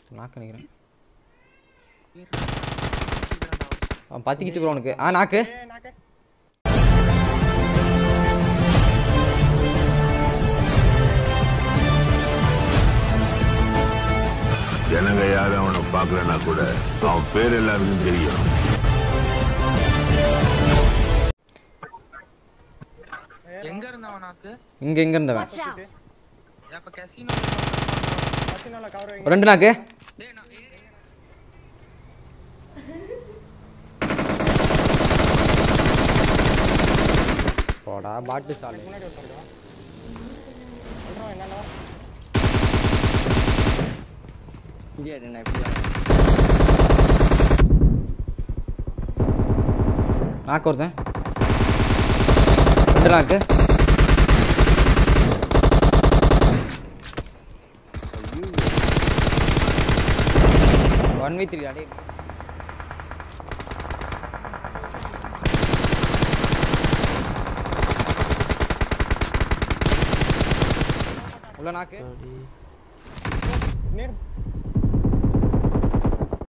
நாக்கு நினைக்கிறேன் அவன் பத்திக்கிச்சு ப்ரோ உனக்கு ஆ நாக்கு ஏய் நாக்கு ஜனங்க யாரும் அவனை பார்க்கலன்னா கூட அவன் பேர் எல்லாருக்கும் தெரியும் எங்க இருந்தவன் நாக்கு இங்க எங்க இருந்தவன் Watch out! அப்ப கசினோ கசினோல கவர் வைங்க ரெண்டு நாக்கு டேய் நான் ஏய், ஏய், போடா பாட்டு சாலு முன்னாடி ஒருத்தருக்கா சொல்றோம் என்னன்னா நாக்கு ஒருத்தன் ரெண்டு நாக்கு ஒன் வி த்ரீ அடே உள்ள நாக்கு நேர்